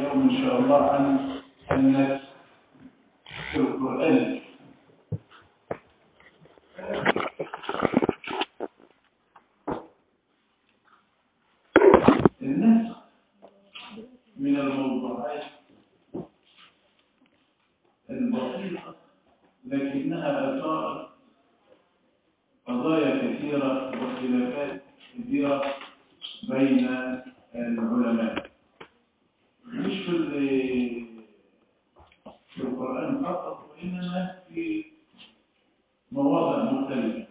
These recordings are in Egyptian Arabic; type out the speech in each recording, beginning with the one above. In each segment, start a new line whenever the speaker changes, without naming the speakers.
اليوم إن شاء الله عن النفس في القرآن النسخ من الموضوعات البسيطة لكنها أثارت قضايا كثيرة وخلافات كثيرة بين العلماء مش في في القرآن فقط وإنما في مواضع مختلفة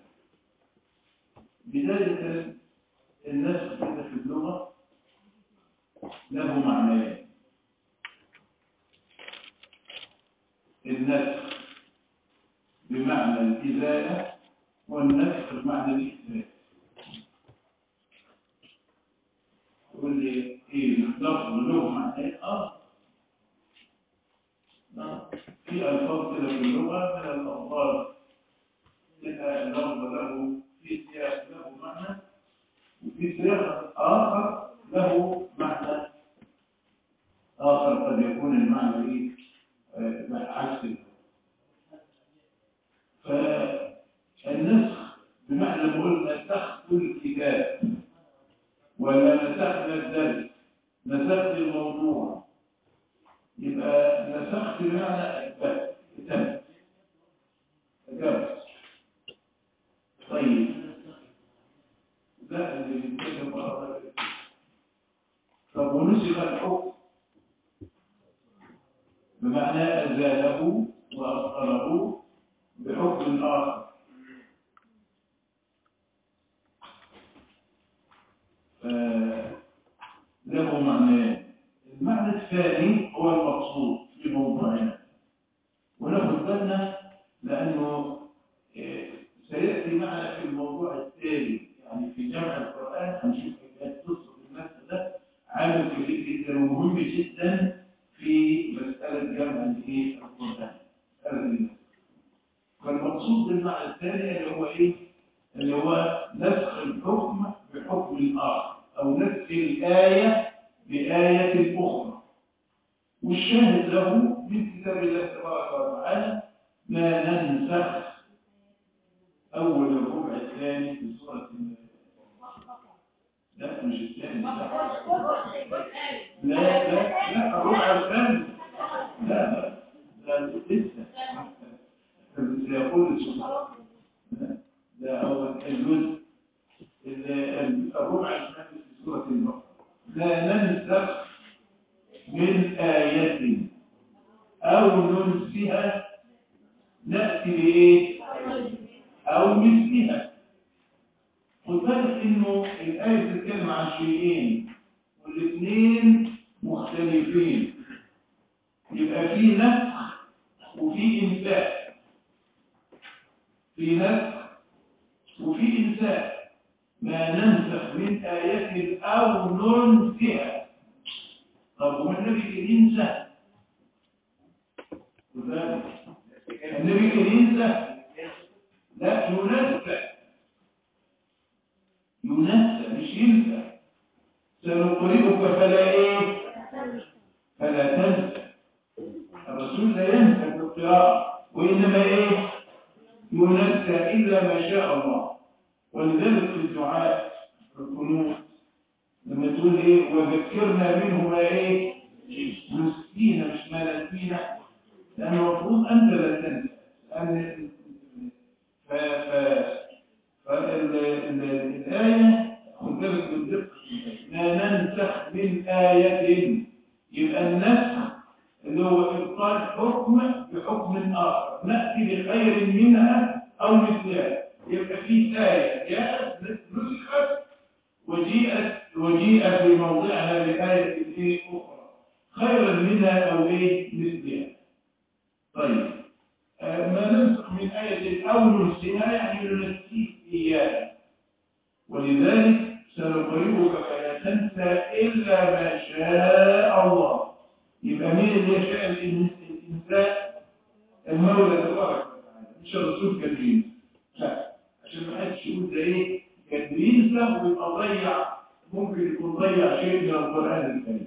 بداية النسخ كده في اللغة له معنيين النسخ بمعنى الإزالة والنسخ بمعنى الإثبات تقول لي ايه لفظ له معنيين اه في ألفاظ كده في اللغة من الألفاظ كده اللفظ له في سياق له معنى وفي سياق آخر له معنى آخر قد يكون المعنى إيه عكس فالنسخ بمعنى نقول نسخت الكتاب ولا نسخنا الدرس نسخت الموضوع يبقى نسخت بمعنى أثبت كتاب أجابت طيب لا اللي بيتكلم بره طب ونسخ الحكم بمعنى أزاله وأبطله بحكم آخر له معنى المعنى الثاني هو المقصود في موضوعنا وناخد بالنا لأنه سيأتي معنا في الموضوع التالي يعني في جمع القرآن هنشوف كيف تصف النفس ده عامل كبير جدا ومهم جدا في مسألة جمع الايه القرآن مسألة النفس فالمقصود بالمعنى الثاني اللي هو ايه؟ اللي هو نسخ الحكم بحكم آخر أو نسخ الآية بآية أخرى والشاهد له من كتاب الله تبارك وتعالى ما ننسخ أول الربع الثاني في سورة لا مش الثاني لا لا لا الربع الثاني لا لا لا لسه سيقول سبحانه لا أول الجزء الربع الثاني في سورة البقرة لا ننسخ من آية أو ننسها نأتي بإيه؟ أو مثلها خد بالك إنه الآية بتتكلم عن شيئين والاثنين مختلفين يبقى في نسخ وفي إنساء في نسخ وفي إنساء ما ننسخ من آية أو ننسها طب هو النبي كان ينسى النبي كان ينسى لا ينسى ينسى مش ينسى سنقرئك فلا ايه فلا تنسى الرسول لا ينسى في القراءة وإنما ايه ينسى إلا ما شاء الله ولذلك في الدعاء في القنوت لما تقول ايه وذكرنا منه ما ايه نسينا مش ما نسينا لأن المفروض أنت لا تنسى لأن ف ف فالآية خد بالك بالدقة لا ننسخ من آية يبقى النسخ اللي هو إبطال حكم بحكم آخر نأتي بخير منها أو مثلها يبقى في آية جاءت نسخت وجيءت وجيء في موضعها بآية إيه أخرى خيرا منها أو إيه مثلها طيب آه ما ننسخ من آية أو ننسيها يعني ننسيه إياها ولذلك سنقرئك فلا تنسى إلا ما شاء الله يبقى مين اللي يشاء الإنساء المولى تبارك وتعالى مش الرسول كريم لا عشان ما حدش يقول ده ايه كان بينسى ويبقى ضيع ممكن يكون ضيع شيء من القرآن الكريم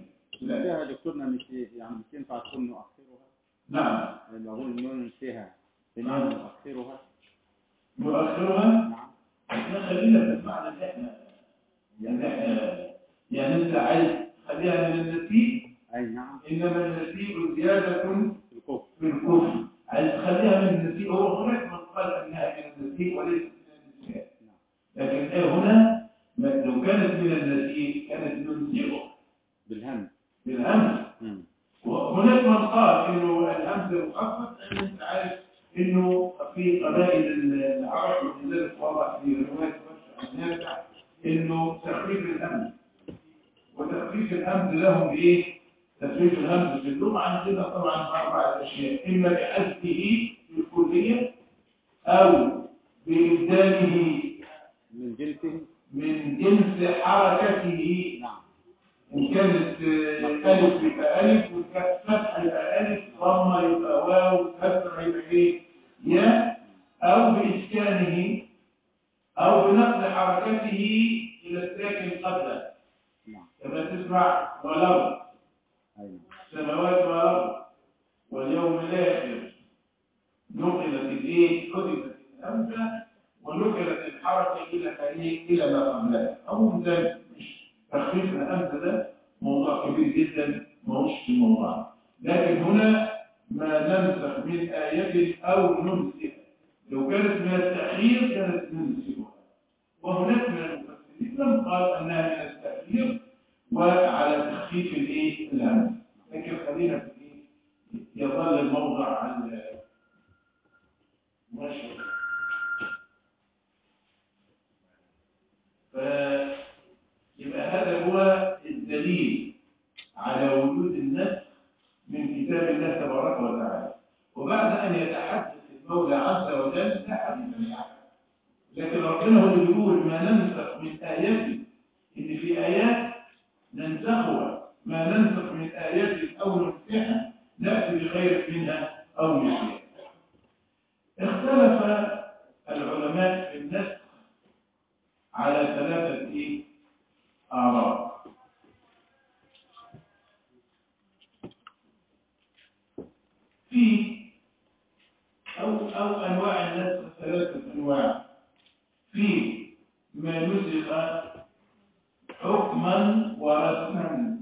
لا.
فيها دكتورنا مش يعني مش ينفع تكون نؤخرها
نعم
لما أقول ننسيها
نعم.
نؤخرها
نؤخرها
نعم
احنا خلينا في المعنى اللي احنا يعني احنا يعني انت عايز خليها من النسيء
أي نعم
انما النسيء زيادة
في الكفر
في الكفر عايز تخليها من النسيء هو هناك من قال انها من النسيء وليس من النسيء لكن إيه هنا ما- لو كانت من النسيء كانت منسئة
بالهم
بالهمز
مم.
وهناك من قال انه الهمز مخفف لان انت عارف انه في قبائل العرب ولذلك واضح في روايه عن نافع انه تخفيف الهمز وتخفيف الهمز لهم بايه؟ تخفيف الهمز في اللغه عندنا طبعا اربعه اشياء اما بحذفه في الكليه او بابداله
من جنسه
من جنس حركته
نعم
إن كانت آه، ألف يبقى ألف وكانت فتح يبقى ألف ضمة يبقى واو كسر يبقى إيه ياء أو بإسكانه أو بنقل حركته إلى الساكن قبله
نعم
كما تسمع ولو
أي نعم
سماوات ولو واليوم الآخر نقلت الإيه حذفت الهمزة ونقلت الحركة إلى إيه إلى ما قبلها أو ده مش تخفيف الهمزة ده موضوع كبير جدا ماهوش في الموضوع لكن هنا ما ننسخ من آية أو ننسخ لو كانت من التأخير كانت ننسخها وهناك من المفسرين من قال أنها من التأخير وعلى تخفيف الإيه الهمزة لكن خلينا في الإيه يظل الموضع عن ماشي فيبقى هذا هو الدليل على وجود النسخ من كتاب الله تبارك وتعالى وبعد أن يتحدث المولى عز وجل لا حديث يعني لكن ربنا هو اللي بيقول ما ننسخ من آيات إن في آيات ننسخها ما ننسخ من آيات أو ننسخها نأتي بخير منها أو مثلها اختلف العلماء في النسخ على ثلاثة إيه؟ آراء في أو أو أنواع النسخ ثلاثة أنواع في ما نسخ حكما ورسما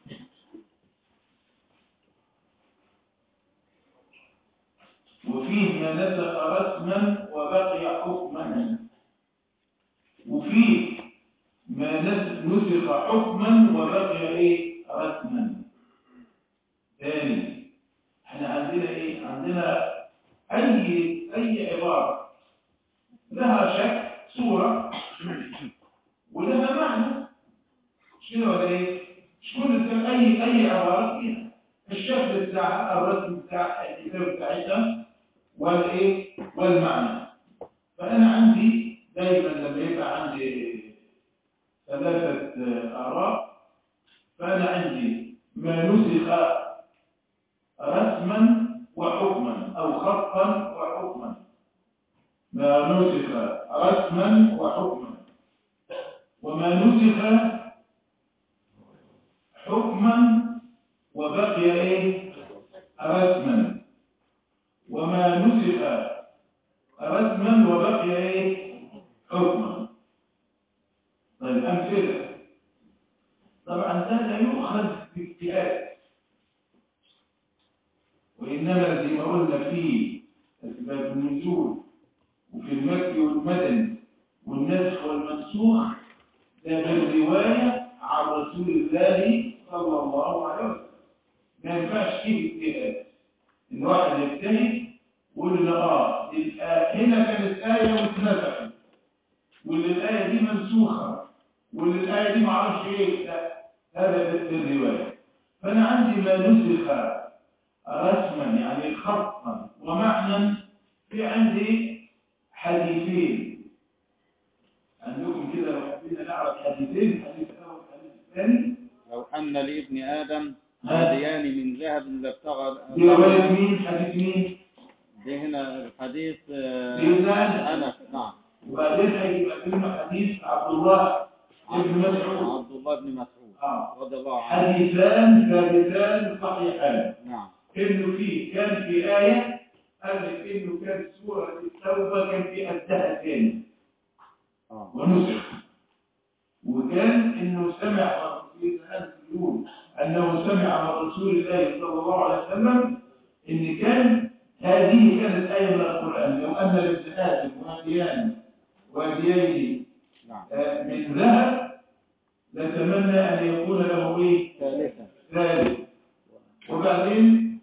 وفيه ما نسخ رسما وبقي حكما وفيه ما نس- نسخ حكما وبقي ايه رسما ثاني احنا عندنا ايه عندنا اي اي عباره لها شكل صوره ولها معنى مش كده ولا ايه مش كل الكلام- اي اي عباره فيها الشكل بتاعها الرسم بتاع الكتاب بتاعتها والايه والمعنى فانا عندي دايما لما يبقى عندي ثلاثه اراء فانا عندي ما نسخ رسما وحكما او خطا وحكما ما نسخ رسما وحكما وما نسخ حكما وبقي ايه رسما وما نسخ رسما وبقي ايه حكما طيب امثله طبعا ده لا يؤخذ باجتهاد وانما زي ما قلنا في اسباب النزول وفي المكي والمدني والنسخ والمنسوخ ده بالروايه عن رسول الله صلى الله عليه وسلم ما ينفعش فيه اجتهاد ان واحد يجتهد ويقول لنا اه الآ- هنا كانت ايه واتنسخت واللي الايه دي منسوخه واللي الايه دي معرفش ايه لا هذا في الروايه فانا عندي ما نسخ رسما يعني خطا ومعنى في عندي حديثين عندكم كده لو حبينا نعرف حديثين حديث الاول والحديث الثاني
لو أن لابن آدم
ها.
هاديان من ذهب لابتغى
دي روايه مين حديث مين
دي هنا الحديث آه،
دي هنا
أنس نعم
وبعدين هيبقى كلمه حديث عبد الله ابن مسعود
عبد الله بن مسعود
آه.
رضي الله عنه
حديثان ثابتان صحيحان
نعم
انه في كان في آية قال لك انه كان سورة التوبة كان في قدها تاني
اه
ونسخ وكان انه سمع سيدنا انس يقول انه سمع من رسول الله صلى الله عليه وسلم ان كان هذه كانت آية من القرآن لو أن لابن آدم واديان واديين
نعم
آه، من ذهب لتمنى أن يكون له إيه
ثالثا
ثالث وبعدين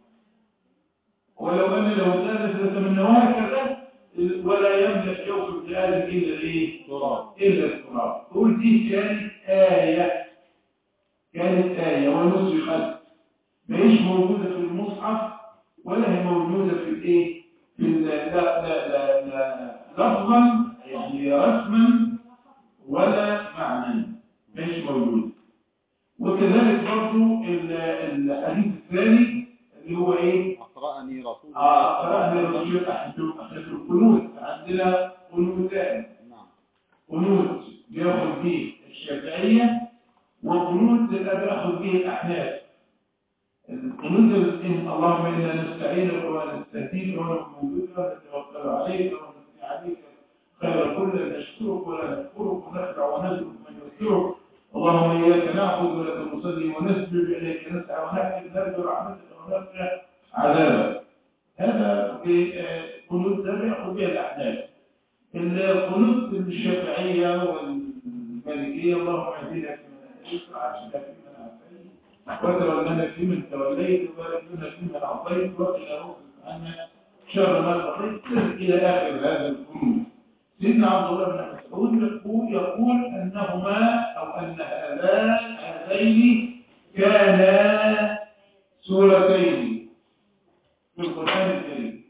ولو أن له ثالث لتمنى كذا ولا يملك يوم ابن آدم إلا الإيه
تراب
إلا التراب تقول دي كانت آية كانت آية ونسخت ماهيش موجودة في المصحف ولا هي موجودة في الإيه في ال- لا لا لا لا لفظا يعني رسما ولا معنى ماهيش موجودة وكذلك برضو ال- الحديث الثاني اللي هو إيه
أقرأني رسول
آه، قرأنا الرسول أحد أحد القنوت عندنا قنوتان
نعم
قنوت بياخد به الشافعية وقنوت بياخد به الأحناف القنوت إن اللهم إنا نستعينك ونستهديك ونحمدك ونتوكل عليك ونثني عليك خير كل نشكرك ولا نكفرك ونخدع ونسلك من يذكرك اللهم إياك نعبد ولك نصلي ونسجد إليك نسعى ونحفظ نرجو رحمتك ونخشى عذابك هذا بقنوت ده بياخد به الأحناف القنوت الشافعية والمالكية اللهم اهدنا فيمن هديت وعافنا فيمن عافيت وتولنا فيمن توليت وبارك لنا فيمن أعطيت وقنا واصرف عنا شر ما قضيت إلى آخر هذا القنوت سيدنا عبد الله بن مسعود يقول يقول أنهما أو أن هذان هذين كانا سورتين في القرآن الكريم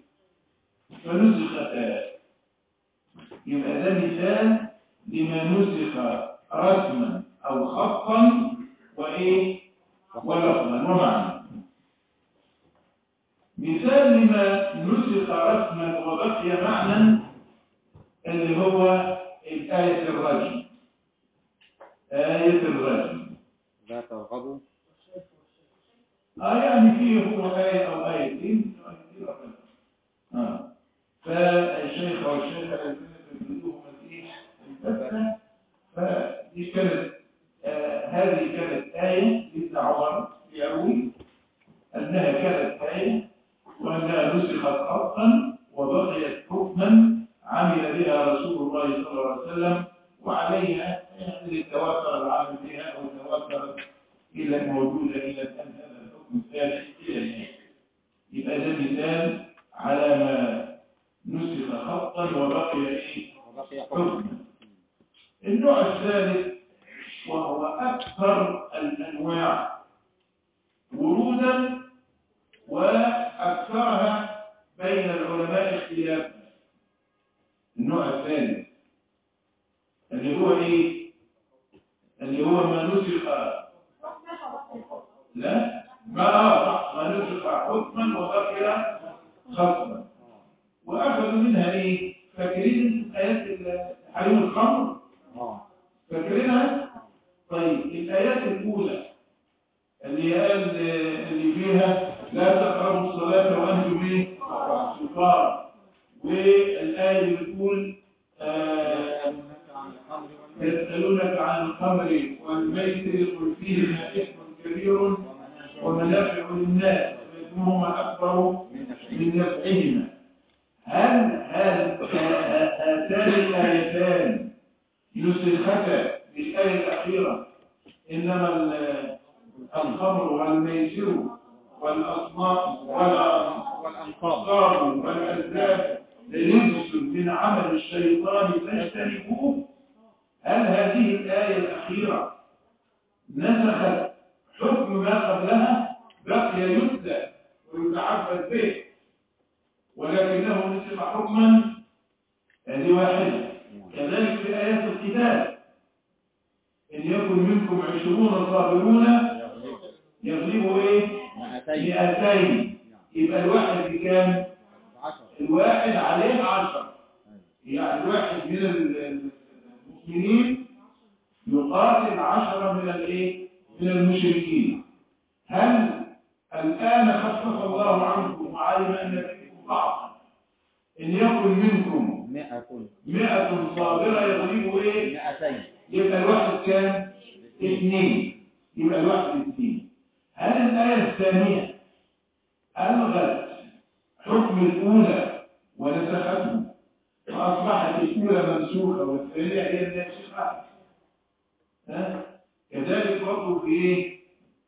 فنسختا يبقى ده مثال لما نسخ رسما أو خطا وإيه ولفظا ومعنى مثال لما نسخ رسما وبقي معنى اللي هو الآية الرجم آية الرجم
لا ترغبوا
آه يعني فيه هو آية أو آيتين آه فالشيخ والشيخ الذين يريدوهم الإيه الفتنة فدي كانت آه هذه كانت آية لابن عمر يروي أنها كانت آية وأنها نسخت خطا وبقيت حكما عمل بها رسول الله صلى الله عليه وسلم وعليها يعني تواتر العمل بها أو تواتر إلى الموجودة إلى الآن هذا الحكم الثالث إلى الآن يبقى ده مثال على ما نسخ خطا وبقي إيه
وبقي حكم
حكما النوع الثالث وهو أكثر الأنواع ورودا وأكثرها بين العلماء اختلافا النوع الثالث اللي هو إيه؟ اللي هو ما نسخ لا ما صح ما نسخ حكما وبقي خطبا وأخذوا منها إيه؟ فاكرين آيات حريم الخمر
اه
فاكرينها؟ طيب الآيات الأولى اللي قال اللي فيها لا تقربوا الصلاة وأنتم إيه؟ سكارى والآية اللي بتقول آه، يسألونك عن الخمر والميسر قل فيهما إثم كبير ومنافع للناس وإثمهما أكبر من نفعهما هل هل هاتان الآيتان نسختا بالآية الأخيرة إنما ال- الخمر والميسر والأصنام والأصنام
والأنصاب
الأفكار والأسباب رجس من عمل الشيطان فاجتنبوه هل هذه الآية الأخيرة نسخت حكم ما قبلها بقي يتلى ويتعبد به ولكنه نسخ حكما هذه واحدة كذلك في آيات القتال إن يكن منكم عشرون صابرون يغلبوا إيه؟
مئتين
مئتين يبقى الواحد بكام؟
عشر
الواحد عليه عشر يعني الواحد من ال- المؤمنين يقاتل عشرة من الايه؟ من المشركين هل الآن خفف الله عنكم وعلم أن فيكم ضعفا إن يكن منكم
مئة
مئة صابرة يغلبوا إيه؟
مئتين
يبقى الواحد كام؟ اثنين يبقى الواحد اثنين هل الآية الثانية ألغت حكم الأولى ونسخته وأصبحت الأولى منسوخة والثانية هي الناسخة ها؟ كذلك برضه في إيه؟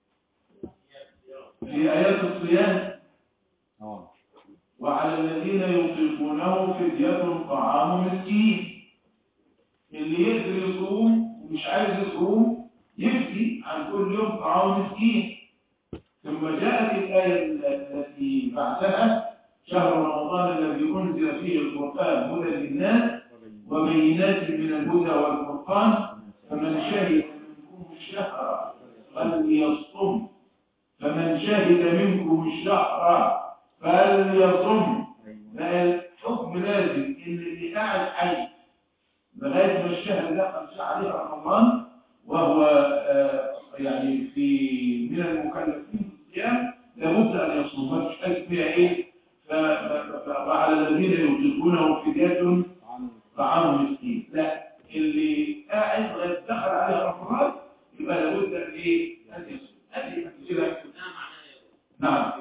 في آيات الصيام
اه
وعلى الذين يطيقونه فدية طعام مسكين اللي يقدر يصوم ومش عايز يصوم يفدي عن كل يوم طعام مسكين ثم جاءت الآية التي بعدها شهر رمضان الذي أنزل فيه القرآن هدى للناس وبينات من الهدى والفرقان فمن شهد منكم الشهر فليصم فمن شهد منكم الشهر فليصم بقى الحكم لازم ان اللي قاعد حي لغايه ما الشهر ده خمسة عليه رمضان وهو آه، يعني في من المكلفين بالصيام لابد ان يصوم ما فيش حاجه فيها ايه ف- ف- ف- وعلى الذين يطيقونه فدية
عن
طعام مسكين لا اللي قاعد لغايه دخل عليه رمضان يبقى لابد ان ايه ان يصوم هذه امثله نعم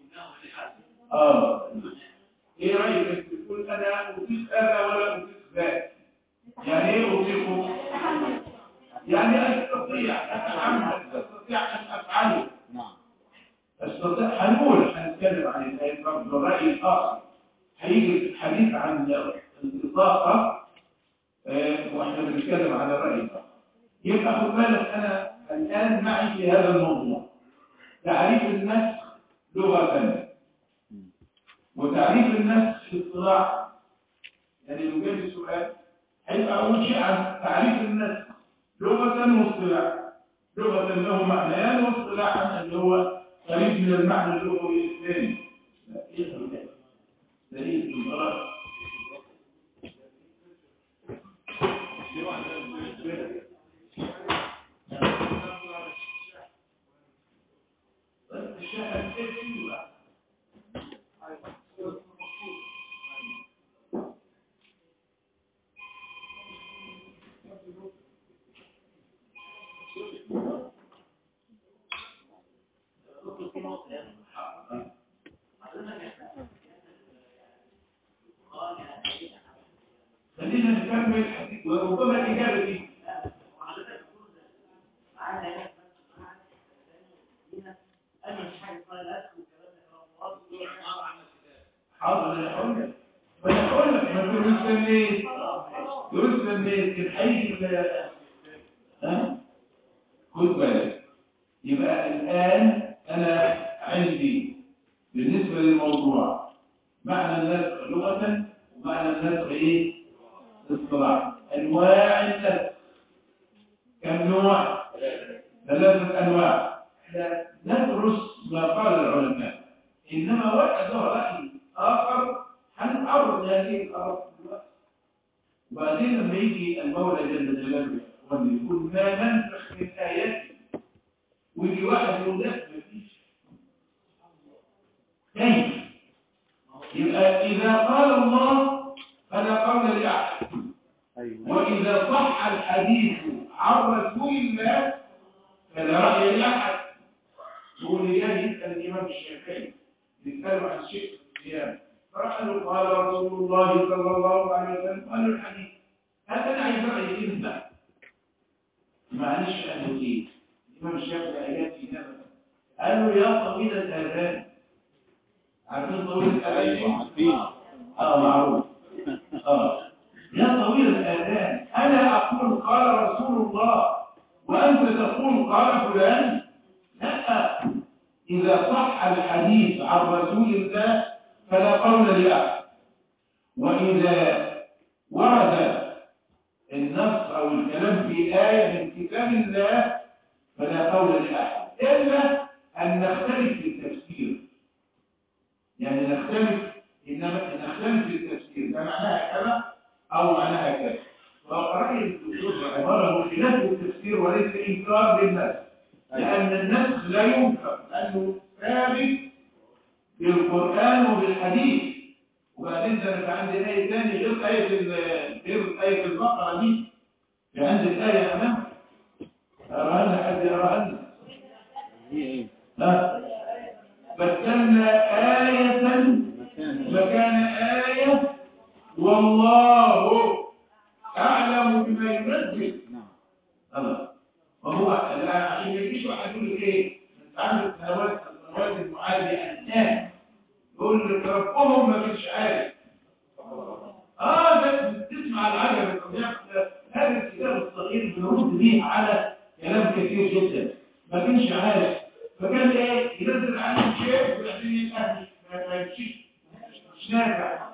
اه ايه رايك انت تقول انا اطيق هذا ولا اطيق ذاك يعني ايه اطيقه يعني استطيع اتعمل استطيع ان افعله
نعم
استطيع هنقول هنتكلم عن الايه برضه الراي الاخر هيجي الحديث عن الاطاقه آه، واحنا بنتكلم عن الراي الاخر يبقى خد بالك انا الان معي في هذا الموضوع تعريف النسخ لغه وتعريف النسخ في الاصطلاح يعني لو جالي سؤال هيبقى اول شيء عن تعريف النسخ لغه واصطلاحا لغه له معنيان واصطلاحا اللي هو قريب من المعنى اللغوي الثاني لا ايه ده ده ايه الانطلاق طيب الشاهد ايه فيه بقى خلينا نكمل الحديث وربما الإجابة دي حاضر انا هقول لك وانا هقول لك ما تقولش ليه تقولش ليه الحي ها خد بالك يبقى الان انا عندي بالنسبه للموضوع معنى النسخ لغه ومعنى النسخ ايه اصطلاح انواع النسخ كم نوع ثلاثه انواع احنا ندرس ما قال العلماء انما واحد له راي اخر هنتعرض لهذه الاراء دلوقتي وبعدين لما يجي المولى جل جلاله يقول يقول ما ننسخ من ايات ويجي واحد يقول لا مفيش كيف يبقى اذا قال الله فلا قول لاحد
ايوه
وإذا صح الحديث عن رسول الله فلا رأي لأحد يقول لي يعني يسأل الإمام الشافعي يسأله عن شيء في الصيام فراح له قال رسول الله صلى الله عليه وسلم قال له الحديث هذا أنا عايز رأيي أنت معلش قال له إيه الإمام الشافعي آيات في نفسه قال له يا طويل الآذان عارفين طويل الآذان
ايوه عارفين
اه معروف اه يا طويل الآذان أنا أقول قال رسول الله وأنت تقول قال فلان لا إذا صح الحديث عن رسول الله فلا قول لأحد وإذا ورد النص أو الكلام في آية من كتاب الله فلا قول لأحد إلا أن نختلف في التفسير يعني نختلف إنما نختلف في التفسير ده معناها كذا أو معناها كذا فرأي الدكتور عبارة هو خلاف التفسير وليس إنكار للناس لأن بالقرآن وبالحديث وبعدين ده في عندي آية تاني غير آية ال- غير آية البقرة دي في عندي الآية أمام أراها لنا حد يراها لنا
هي ايه
ها بدلنا آية
مكان
مكان آية والله أعلم بما ينزل
نعم
الله وهو الآن عشان يجيش واحد يقول لك إيه عامل السنوات السنوات المعادية الآن يقول لك ربهم ما فيش عارف آه بس تسمع العجب الطبيعي هذا الكتاب الصغير بيرد بيه على كلام كثير جدا ما كانش عارف فكان ايه ينزل عنه شيء وبعدين يبقى مش- ما يمشيش مش نافع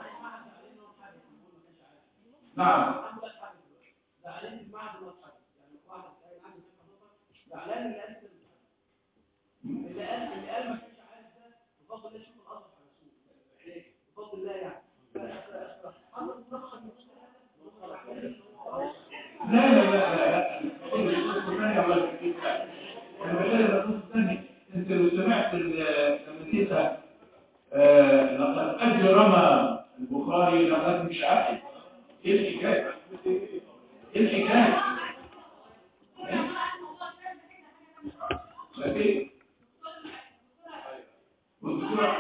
نعم
زعلان من بعد ما اتحدث يعني واحد قايل عندي في حضرتك زعلان اللي قال اللي قال اللي قال ما كانش عارف ده بفضل الله شوف الاصل على رسول بفضل الله يعني حضرتك نفسك
لا لا لا لا لا النص الثاني الله يكفيك انا بقول النص الثاني انت لو سمعت ال- لما تسال آه، لقد اجرم البخاري لقد مش عارف ايه الحكايه ايه الحكايه لكن والدكتور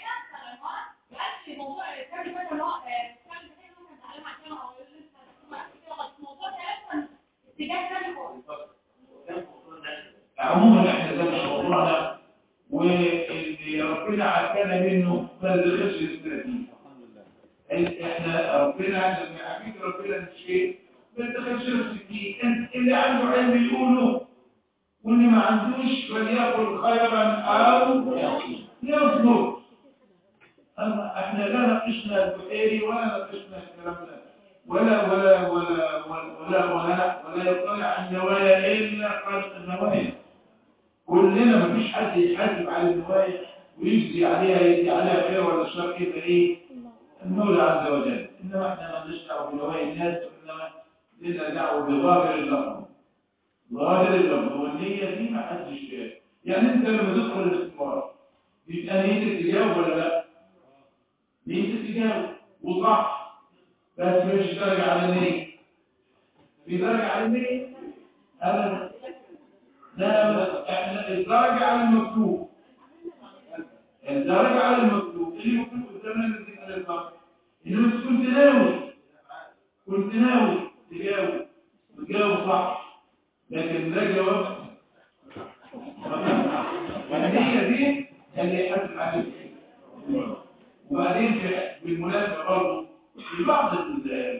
عموما احنا ده مش موضوعنا واللي ربنا عافانا منه ما نزلش الاستراتيجيه
الحمد لله
احنا ربنا لما يعافيك ربنا من شيء ما تدخلش نفسك فيه انت اللي عنده علم يقوله واللي ما عندوش فليقل خيرا او يصمت اما احنا لا ناقشنا البحيري ولا ناقشنا الكلام ده ولا ولا ولا ولا ولا ولا, ولا يطلع عن النوايا الا خلق النوايا كلنا مفيش حد يحاسب على النوايا ويجزي عليها يجزي عليها خير ولا شر يبقى ايه المولى عز وجل انما احنا ما لناش دعوه بنوايا الناس وانما لنا دعوه بظاهر اللفظ ظاهر اللفظ والنيه دي ما حدش يعني انت لما تدخل الاختبار يبقى نيتك تجاوب ولا لا؟ نيتك تجاوب وصح بس مش درجه على النيه في درجه على النيه ابدا لا ابدا احنا الدرجه على المكتوب الدرجه على المكتوب اللي مكتوب قدامنا الذي على البحر انما انت كنت ناوي كنت ناوي تجاوب وتجاوب صح لكن ده جواب والنية دي اللي يحدد عليك وبعدين في- بالمناسبة برضه في بعض الإخوة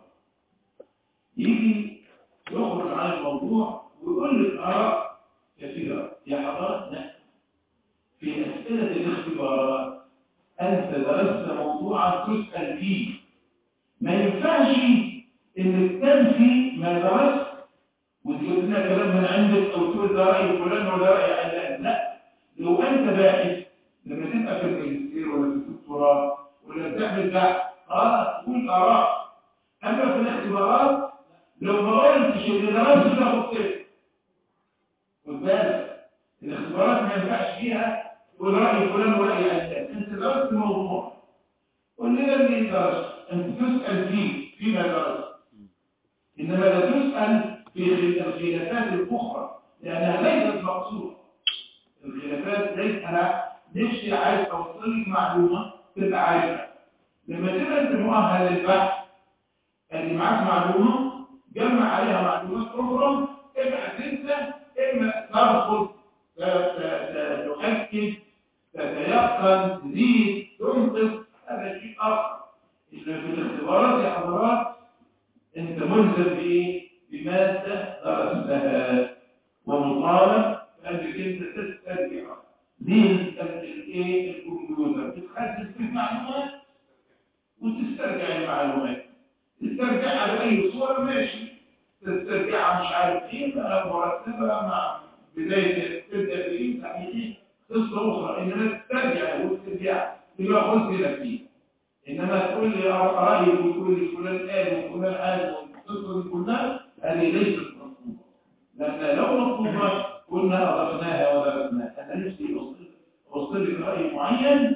يجي يخرج عن الموضوع ويقول لك آراء كثيرة يا حضرتنا في أسئلة الاختبارات أنت درست موضوعا تسأل فيه ما ينفعش إنك تنفي ما درست وتجيب لنا كلام من عندك أو تقول ده رأي فلان ولا رأي علان لا لو أنت باحث لما تبقى في الماجستير ولا في الدكتوراه ولا بتعمل بحث خلاص تقول آراء أما في الاختبارات لو ما قلتش اللي درست تاخد صفر خد بالك الاختبارات ما ينفعش فيها تقول رأي فلان ورأي علان أنت درست موضوع قول لنا اللي درست أنت تسأل فيه فيما درست إنما لا تسأل في الخلافات الأخرى لأنها ليست مقصودة الخلافات ليس أنا نفسي عايز أوصل لك معلومة تبقى عارفها لما تبقى أنت مؤهل للبحث اللي معاك معلومة جمع عليها معلومات أخرى إما تنسى إما ترفض ت- ت- ت- تؤكد تتيقن تزيد تنقص هذا شيء آخر إذا في الاختبارات يا حضرات انت ملزم بايه بماده درستها ومطالب بانك انت تسترجع دين الايه الكمبيوتر تتخزن في المعلومات وتسترجع المعلومات تسترجعها باي صوره ماشي تسترجعها مش عارف ايه بقى مرتبه مع بدايه تبدا بايه تحقيق قصه اخرى انما تسترجع واسترجاع تبقى خذ لك فيه إنما تقول لي رأيي وتقول لي فلان قال وفلان قال والقصة دي كلها هذه ليست مطلوبة لأن لو مطلوبة كنا أضفناها ودرسناها أنا نفسي أوصل أوصل لك رأي معين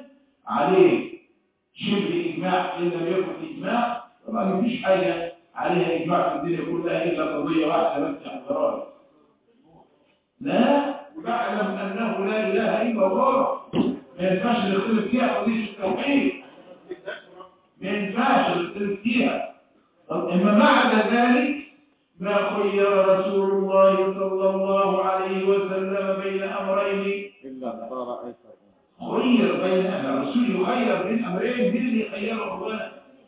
عليه شبه إجماع إن لم يكن إجماع طبعا مفيش حاجة عليها إجماع في الدنيا كلها إلا قضية واحدة بس عن الضرائب لا تعلم أنه لا إله إلا الله ما ينفعش نختلف فيها قضية التوحيد ما ينفعش نختلف فيها طب إما بعد ذلك ما خير رسول الله صلى الله عليه وسلم بين أمرين
إلا صار أيسر
خير بين أمر الرسول يخير بين أمرين مين اللي يخيره الله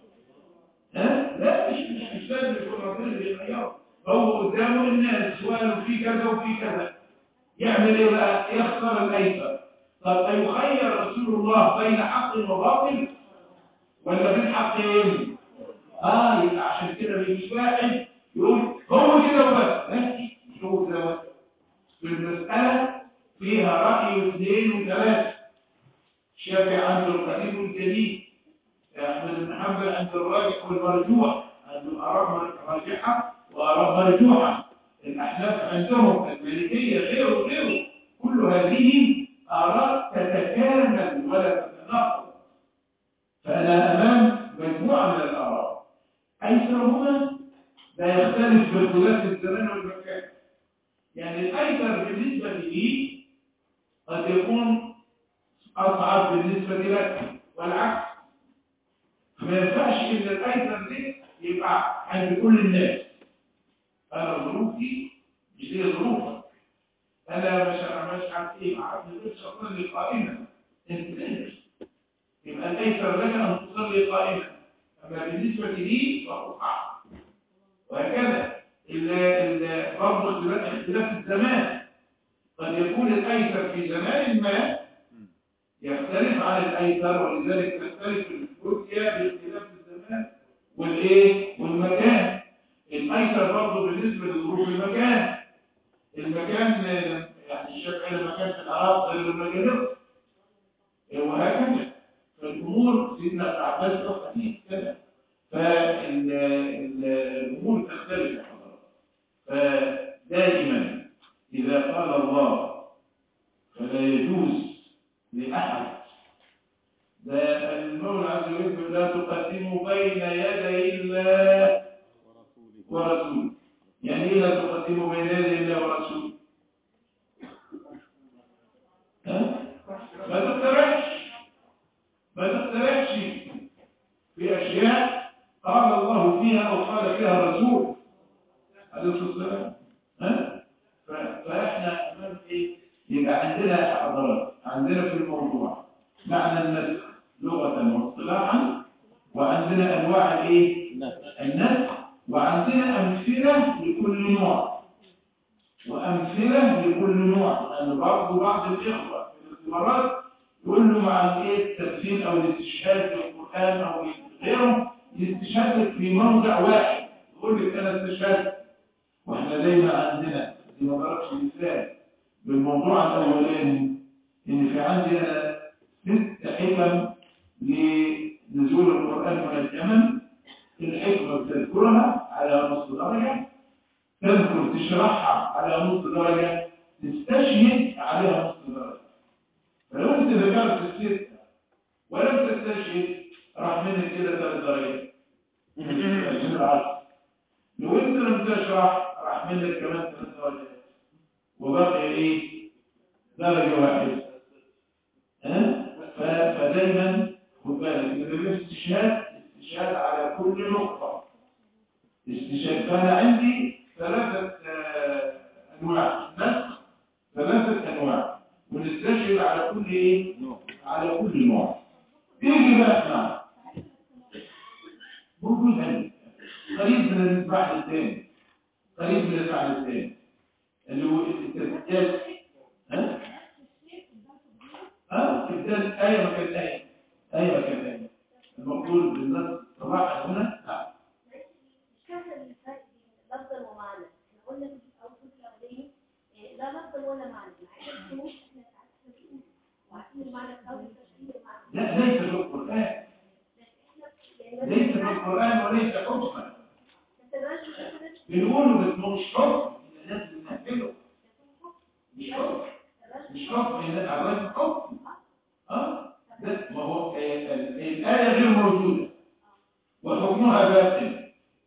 ها لا مش مش مش لازم يكون ربنا اللي يخيره هو قدامه الناس سؤاله في كذا وفي كذا يعمل ايه بقى يختار الايسر طب ايخير رسول الله بين حق وباطل ولا بين حقين اه يبقى عشان كده مش واحد يقول هو كده وبس لا مش هو كده وبس في المساله فيها راي واثنين وثلاثه الشافعي عنده القديم والجديد احمد بن حنبل عنده الراجح والمرجوح عنده اراء راجحه واراء مرجوحه الاحناف عندهم المالكيه غيره غيره كل هذه اراء تتكامل ولا تتناقض فانا امام مجموعه من الاراء ايسرهما لا يختلف باختلاف الزمان والمكان يعني الايسر بالنسبه لي قد يكون أصعب بالنسبة لك والعكس ما ينفعش إن الأيسر دي يبقى عند كل الناس أنا ظروفي مش هي ظروفك أنا مش مش عارف إيه عارف مش أصلي قائمة أنت ليش يبقى الأيسر لك أن تصلي قائمة أما بالنسبة لي فهو صعب وهكذا برضه اختلاف الزمان قد يكون الأيسر في زمان ما يختلف عن الايسر ولذلك تختلف الفتيا باختلاف الزمان والايه والمكان الايسر برضه بالنسبه لظروف المكان المكان يعني الشافعي لما كان في العراق غير المجالس وهكذا فالامور سيدنا ابن عباس له حديث كده فالامور تختلف يا حضرات فدائما اذا قال الله فلا يجوز لأحد ده المولى عز وجل لا تقدموا بين يدي الله
ورسوله
ورسوله يعني ايه لا تقدموا بين يدي الله ورسوله ها؟ ما تقترحش ما تقترحش في اشياء قال الله فيها او قال فيها الرسول عليه الصلاه والسلام ها ف- فاحنا امام ايه يبقى عندنا حضارات عندنا في الموضوع معنى النسخ لغة واصطلاحا وعندنا أنواع الإيه؟
الناس
النسخ وعندنا أمثلة لكل نوع وأمثلة لكل نوع لأن برضه بعض الإخوة في الاختبارات يقول له مع الإيه التفسير أو الاستشهاد في القرآن أو غيره يستشهد في موضع واحد يقول لك أنا استشهدت وإحنا دايما عندنا دي ما ضربش مثال بالموضوع الأولاني إن في عندي أنا ست حكم لنزول القرآن من اليمن الحكمة بتذكرها على نصف درجة تذكر تشرحها على نصف درجة تستشهد عليها نصف درجة فلو أنت ذكرت الستة ولم تستشهد راح منك كده ثلاث درجات عشان العشر لو أنت لم تشرح راح منك كمان ثلاث درجات وبقي ايه درجة واحدة ها ف- فدايما خد بالك ان الاستشهاد استشهاد على كل نقطة استشهاد فانا عندي ثلاثة آه، انواع نسخ ثلاثة انواع ونستشهد على كل ايه
نوع
على كل نوع تيجي بقى اسمع موجود عندي قريب من المذبح الثاني قريب من المذبح الثاني اللي هو التسجيل ها ها تسجيل آية مكان آية آية مكان آية المقول بالنص صباحا هنا لا
مش كان الفرق بين لفظا ومعنى احنا قلنا في اول الجزء الاولاني إيه، لا لفظا ولا معنى عايزين الشروط احنا ساعات بنقول وعارفين المعنى الاول تشكيل المعنى
لا ليس في القرآن
لكن احنا يعني
ليس في القرآن وليس حكما
ما تبقاش مثلا
بنقوله بس ما مش حكم إن لازم نعمله مش حكم مش حكم إن العوام حكم اه ده ما هو غير موجودة وحكمها باطل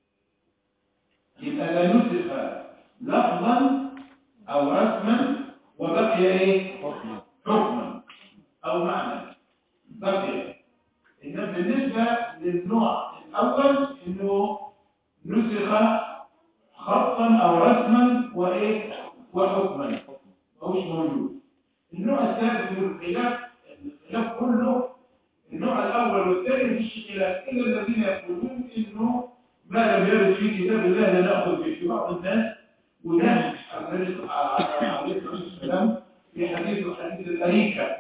يبقى لا نسخ لفظا أو رسما وبقي إيه؟
حكم
حكما أو معنى بقي إنما بالنسبة للنوع الأول إنه نسخ خطا أو رسما وإيه؟ وحكما مش موجود النوع الثالث من الخلاف الخلاف كله النوع الأول والثاني مفيش خلاف إلا الذين يقولون إنه ما لم يرد في كتاب الله لا نأخذ به في بعض الناس وده النبي عليه الصلاة والسلام في حديث حديث الأريكة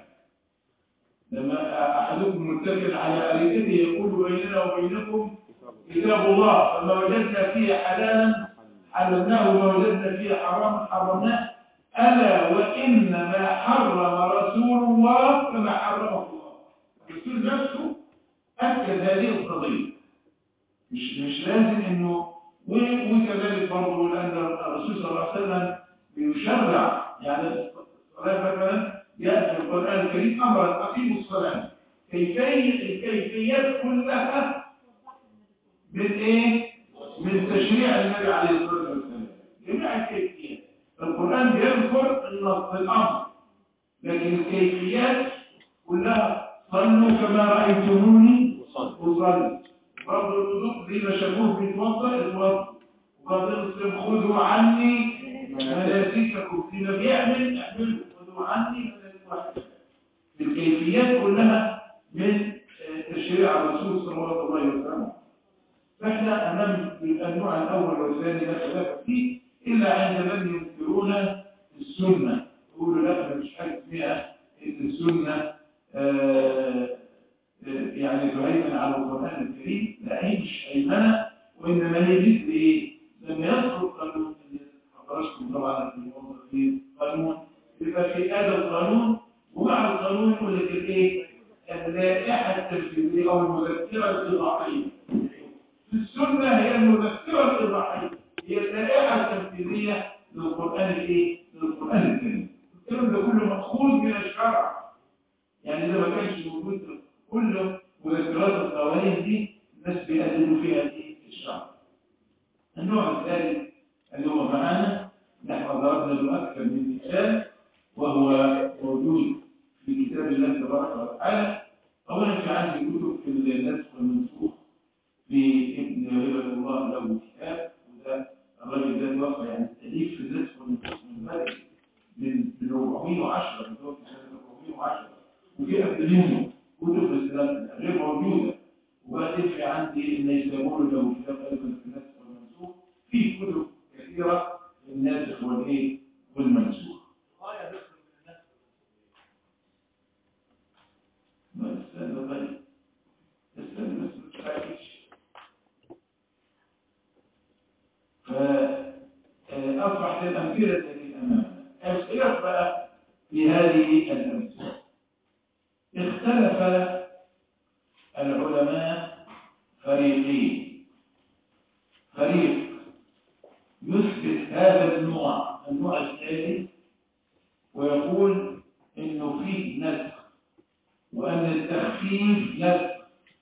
لما أحدكم متكل على أريكته يقول بيننا وبينكم كتاب الله فما وجدنا فيه حلالا حللناه وما وجدنا فيه حراما حرمناه ألا وإن ما حرم رسول الله كما حرمه الله الرسول نفسه أكد هذه القضية مش مش لازم إنه و- وكذلك برضه لأن الرسول صلى الله عليه وسلم بيشرع يعني الصلاة مثلا جاء في القرآن الكريم أمر أقيموا الصلاة كيفية الكيفيات كلها من إيه؟ من تشريع النبي عليه الصلاة والسلام جميع الكيفيات القرآن بيذكر النص الأمر لكن الكيفيات كلها صلوا كما رأيتموني
وصل
أصلي برضه الوضوء زي ما شافوه بيتوضأ اتوضأ وبعدين الصيام خذوا عني مناسككم فيما بيعمل اعملوا خذوا عني مناسككم الكيفيات كلها من آه، تشريع الرسول صلى الله عليه وسلم فاحنا امام النوع الاول والثاني لا خلاف فيه الا عند من ينكرون السنه يقولوا لا ده مش حاجه اسمها ان السنه آه، آه، يعني تهيمن على القران الكريم لا هي مش هيمنه وانما هي مثل ايه؟ لما يذكر قانون حضراتكم طبعا في الموظفين قانون يبقى في هذا القانون ومع القانون يقول لك الايه؟ اللائحه التنفيذيه او المذكره الاضاحيه في السنة هي المذكرة الإضاحية هي اللائحة التنفيذية للقرآن الإيه؟ للقرآن الكريم الكلام ده كله مأخوذ من الشرع يعني إذا ما كانش موجود كل مذكرات القوانين دي الناس بيقدموا فيها الإيه؟ الشرع النوع الثالث اللي هو معانا نحن ضربنا له أكثر من مثال وهو موجود في كتاب الله تبارك وتعالى أولا في عندي كتب في النسخ والمنسوخ لابن هبة الله له كتاب وده الراجل ده توفى يعني التأليف في النسخ والنسخ من بدري من من 410 متوفى سنة 410 وفي قبل منه كتب في الإسلام غير موجودة وبعدين في عندي النيسابور له كتاب أيضا في النسخ والمنسوخ في كتب كثيرة في الناسخ والإيه والمنسوخ
غاية ذكر من الناس
ما استنى طيب استنى بس ما تفاجئش فأصبحت الأمثلة التي أمامنا الخلاف بقى في هذه الأمثلة اختلف العلماء فريقين فريق يثبت هذا النوع النوع الثالث ويقول انه فيه نسخ وان التخفيف نسخ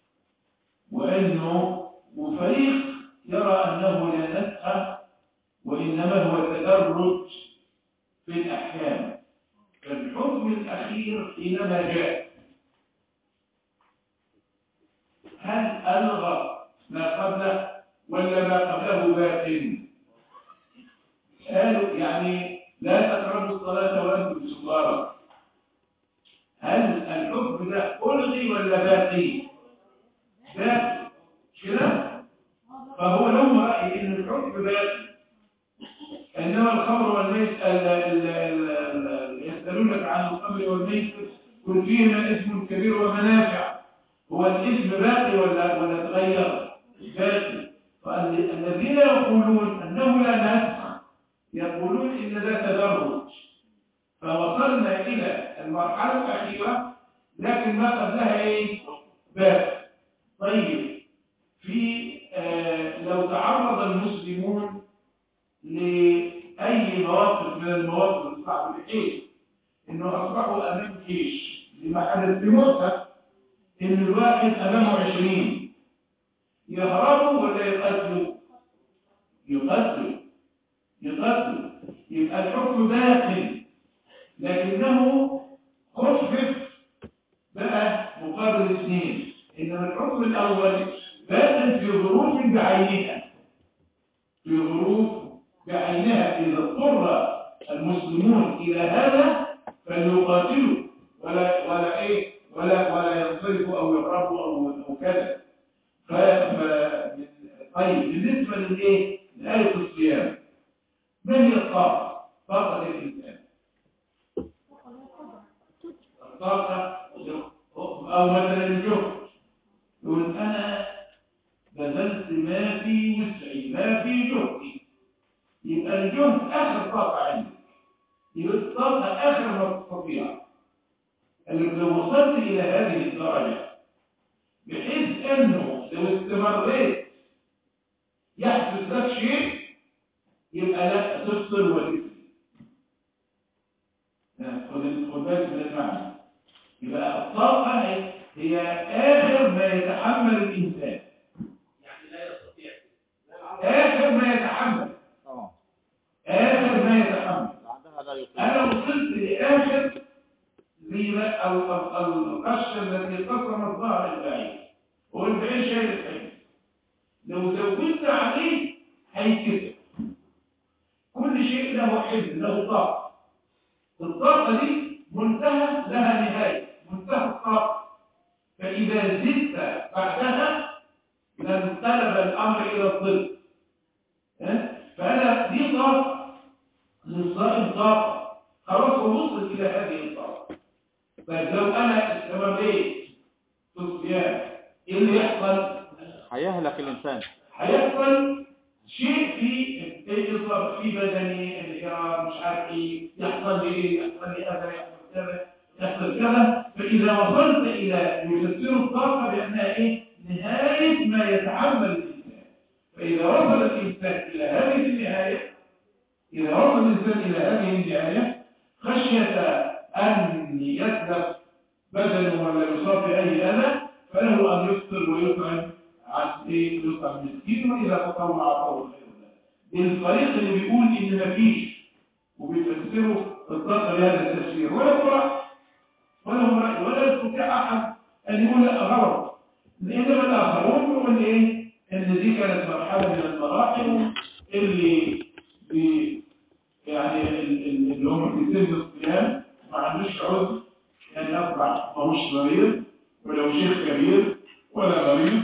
وانه وفريق يرى انه لا نسخ وانما هو تدرج في الاحكام فالحكم الاخير حينما جاء هل الغى ما قبله ولا ما قبله باق قالوا يعني لا تقربوا الصلاه وانتم سكارى هل الحكم ده ألغي ولا باقي؟ باقي كده؟ فهو له رأي إن الحكم باقي إنما الخمر والميت ال- ال- ال- ال- يسألونك عن الخمر والميت قل فيهما اسم كبير ومنافع هو الاسم باقي ولا ولا تغير؟ باقي فالذين يقولون أنه لا نسخ يقولون إن ده تدرج فوصلنا إلى المرحلة الأخيرة لكن ما قبلها إيه؟ باب طيب في آه لو تعرض المسلمون لأي مواقف من المواقف الصعبة بحيث إنه أصبحوا أمام جيش لما حدث في موسى إن الواحد أمامه عشرين يهربوا ولا يقتلوا؟ يقتلوا يقتلوا يبقى الحكم باقي لكنه خفف بقى مقابل اثنين إنما الحكم الأول باق في ظروف بعينها في ظروف بعينها إذا اضطر المسلمون إلى هذا فليقاتلوا ولا ولا إيه ولا ولا ينصرفوا أو يهربوا أو أو كذا ف ف- طيب بالنسبة للإيه؟ لآية الصيام ما هي الطاقة؟ طاقة الإنسان الطاقة أو مثلا الجهد يقول أنا بذلت ما في وسعي ما في جهدي يبقى الجهد آخر طاقة عندك يبقى الطاقة آخر ما تستطيع اللي لو وصلت إلى هذه الدرجة بحيث أنه لو استمريت يحدث لك شيء يبقى لا تفصل وتفصل خد خد بالك من المعنى يبقى الطاقة هي- هي آخر ما يتحمل الإنسان
يعني لا يستطيع
آخر ما يتحمل
طبعا
آخر ما يتحمل
بعدها لا يطيق
أنا وصلت لآخر زي ما أو أو أو القشة التي قسم الظهر البعيد والبعيد شايل الحين لو زودت عليه هيتكسر كل شيء له حمل له طاقة الطاقة دي منتهى لها نهاية منتهى الطاقة فإذا زدت بعدها لانقلب الأمر إلى الظل ها؟ فأنا دي طاقة للصائم طاقة خلاص هو وصل إلى هذه الطاقة طيب لو أنا استمريت في الصيام إيه اللي يحصل؟
هيهلك الإنسان
هيحصل شيء في إصابة في بدني انهيار مش عارف إيه يحصل لي إيه يحصل لي أذى يحصل كذا يحصل كذا فإذا وصلت إلى يفسر الطاقة بأنها إيه؟ نهاية ما يتحمل الإنسان فإذا وصل الإنسان إلى هذه النهاية إذا وصل الإنسان إلى هذه النهاية خشية أن يتلف بدنه ولا يصاب بأي أذى فله أن يفطر ويطعم عن إيه يطعم مسكين وإذا تطوع فهو خير له. الفريق اللي بيقول إن مفيش وبيفسروا الطاقة بهذا التفسير ولا هو رأي ولا هو رأي ولا يستطيع أحد أن يقول لا غلط إنما الآخرون يقول إيه إن دي كانت مرحلة من المراحل اللي بي يعني ال- ال- اللي هم في سن الصيام ما عندوش عذر يعني يطلع ماهوش مريض ولا شيخ كبير ولا مريض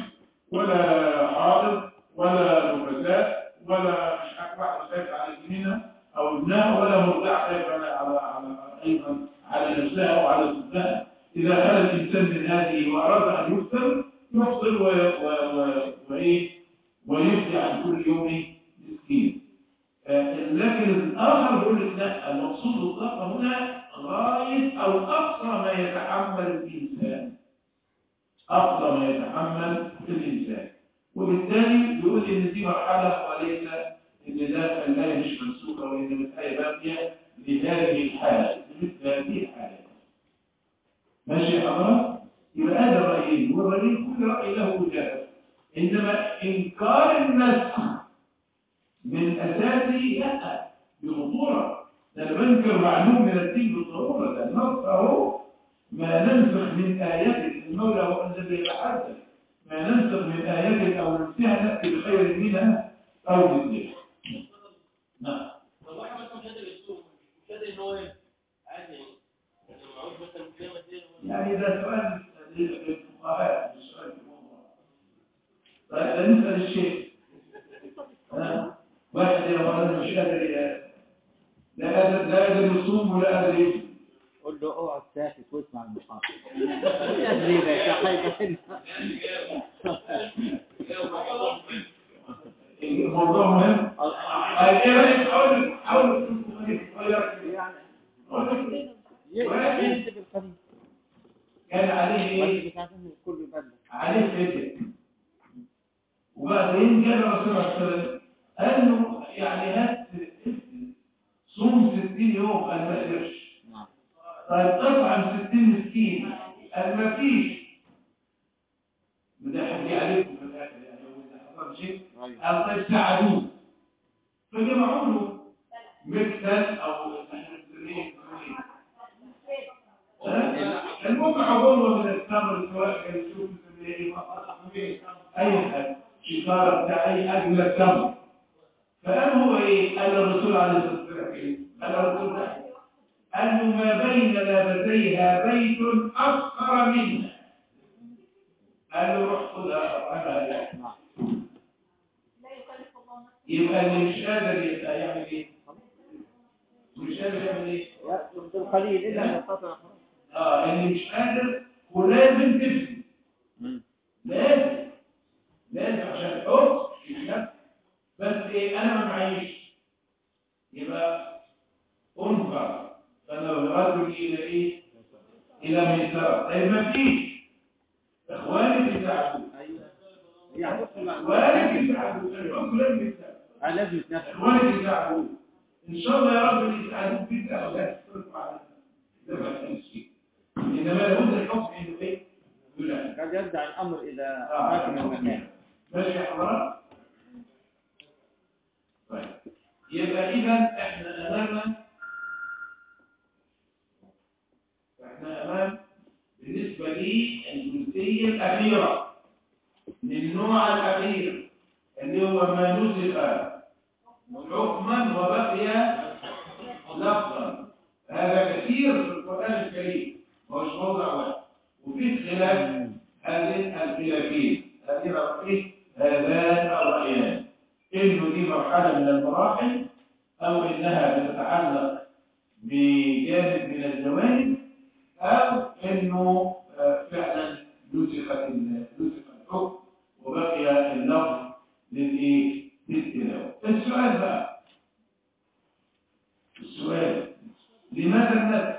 ولا حاضر ولا نفساء ولا مش عارف واحد خايف على ابنها او ابنها ولا مرضع خايف على على على ايضا على نفسها وعلى ابنها اذا خلى الانسان من هذه واراد ان يفطر يفطر و- و- و- وايه ويفدي عن كل يوم مسكين آه، لكن الآخر يقول لك لا المقصود بالطاقة هنا غاية أو أقصى ما يتحمل الإنسان أقصى ما يتحمل الإنسان وبالتالي يقول إن دي مرحلة وليس إن ده الآية مش منسوخة وإن الآية باقية لهذه الحالة لمثل هذه الحالة ماشي يا حضرات؟ يبقى هذا رأيين والرأيين كل رأي له وجهة إنما إنكار النسخ من أساسه لا بخطورة ده أنا بنكر معلوم من الدين بالضرورة ده النص أهو ما ننسخ من آيات المولى هو الذي يتحدث ما ننسخ من آيات أو ننسها نأتي بخير منها أو مثلها نعم
طب واحد مثلا مش قادر يصوم مش قادر ان هو ايه عادي يعني يعني معهوش مثلا قيامة ايه
يعني ده سؤال للفقهاء مش سؤال في الموضوع طيب نسأل الشيخ ها؟ واحد يا مولانا مش قادر ي- لا قادر لا قادر يصوم ولا قادر يصوم
قول له اقعد ساكت واسمع المحاضرة ادري لك يا حاجة
الموضوع مهم طيب ايه رايك حاول حاول تشوف غير
يعني
واحد
يكتب القديم
كان عليه
بس
ايه
مش عايزين الكل يبلغ
عليه فكر وبعدين جاء الرسول صلى الله عليه وسلم قال له يعني هات صوم 60 يوم قال ما قدرش
نعم
طيب اطعم 60 مسكين قال ما فيش وده هدي عليكم في الاخر يعني لو إذا حصل شيء
أيوة.
قال طيب ساعدوه فجمعوا له مكتل او احنا بنسميه ها؟ المهم عبوه من التمر سواء كان يشوف ايه اي حاجه شطاره بتاع اي اجل التمر فقال هو ايه قال الرسول عليه الصلاه والسلام ايه قال الرسول ده قال له ما بين لابتيها بيت اصغر منها قال له روح خدها أطعمها لك.
نعم.
لا يكلف الله نفسا
يبقى اللي مش قادر يبقى يعمل ايه مش قادر يعمل ايه
يأكل بالقليل إلا أن يستطيع
اه اللي مش قادر ولازم تبني
مم.
لازم لازم عشان حب النفس بس ايه انا ما معيش يبقى انفع فلو الرجل الى ايه الى ميسره طيب ما فيش اخواني بيساعدوا
أيوة يعني
اخواني بيساعدوا الحب لازم يساعدوا
آه، لازم يتنفس
اخواني بيساعدوا ان شاء الله يا رب اللي يساعدوك فيك لا تصرف على ده ما كانش فيه انما لابد الحكم انه ايه يلعب
قد يرجع الأمر إلى
آه.
حاكم المكان
ماشي يا حضرات طيب يبقى اذا احنا امام احنا امام بالنسبه لي الجزئيه الاخيره للنوع الاخير اللي هو ما نسخ حكما وبقي لفظا هذا كثير في القران الكريم مش موضع واحد وفي خلاف هذه الخلافين هذه الرأي هذان الرأيان إنه دي مرحلة من المراحل أو إنها بتتعلق بجانب من الجوانب أو إنه آه، فعلا نسخت ال- نسخ الحكم وبقي اللفظ للإيه؟ للتلاوة السؤال بقى السؤال لماذا النسخ؟